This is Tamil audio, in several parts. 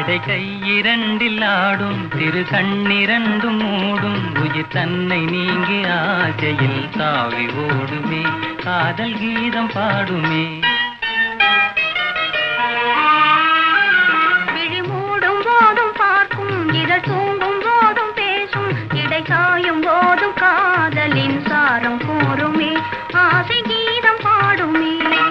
இடை கை இரண்டில் ஆடும் திரு கண்ணிரண்டும் மூடும் உயிர் தன்னை நீங்கி ஆசையில் தாவி ஓடுமே காதல் கீதம் பாடுமே விழி மூடும் போதும் பார்க்கும் இதழ் தூங்கும் போதும் பேசும் இடை காயும் போதும் காதலின் சாரம் கூறுமே ஆசை கீதம் பாடுமே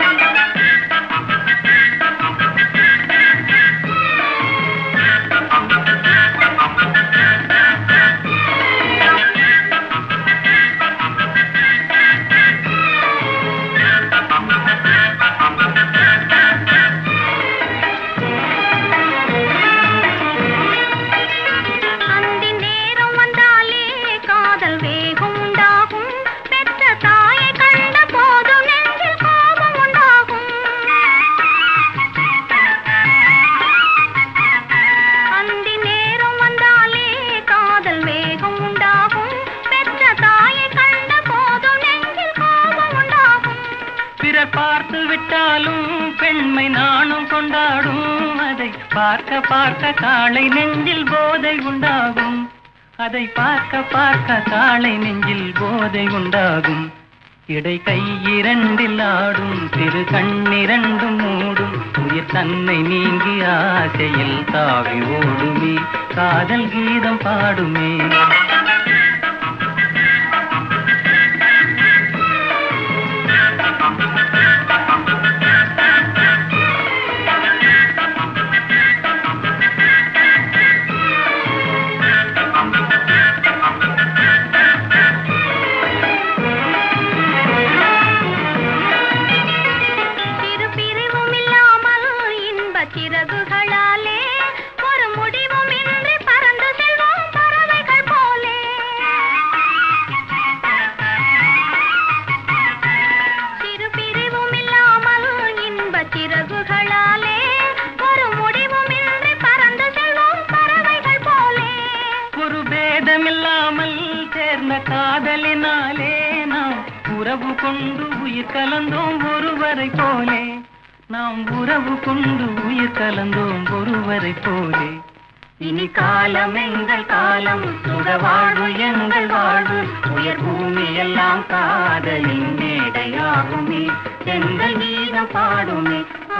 அந்தி நேரம் வந்தாலே காதல் வேகம் உண்டாகும் பெற்ற தாயை கண்ட போதும் நெஞ்சில் கோபம் உண்டாகும் அந்தி நேரம் வந்தாலே காதல் வேகம் உண்டாகும் பெற்ற தாயை கண்ட போதும் நெஞ்சில் கோபம் உண்டாகும் பிறர் பார்த்து விட்டாலும் பெண்மை நானும் கொண்டாடும் அதை பார்க்க பார்க்க காளை நெஞ்சில் போதை உண்டாகும் அதை பார்க்க பார்க்க காளை நெஞ்சில் போதை உண்டாகும் இடை கை இரண்டில் ஆடும் திரு கண்ணிரண்டும் மூடும் உயிர் தன்னை நீங்கி ஆசையில் தாவி ஓடுமே காதல் கீதம் பாடுமே சிறு பிரிவும் இல்லாமல் இன்ப சிறகுகளாலே ஒரு முடிவும் இன்றி பறந்து செல்வோம் பறவைகள் போலே சிறு பிரிவும் இல்லாமல் இன்ப சிறகுகளாலே ஒரு முடிவும் இன்றி பறந்து செல்வோம் பறவைகள் போலே ஒரு பேதமில்லாமல் சேர்ந்த காதலினாலே நாம் உறவு கொண்டு உயிர் கலந்தோம் ஒருவரை போலே நாம் உறவு கொண்டு உயிர் கலந்தோம் ஒருவரை போலே இனி காலம் எங்கள் காலம் சுட வாழ்வு எங்கள் வாழ்வு உயர் பூமி எல்லாம் காதலின் மேடையாகுமே எங்கள் கீதம் பாடுமே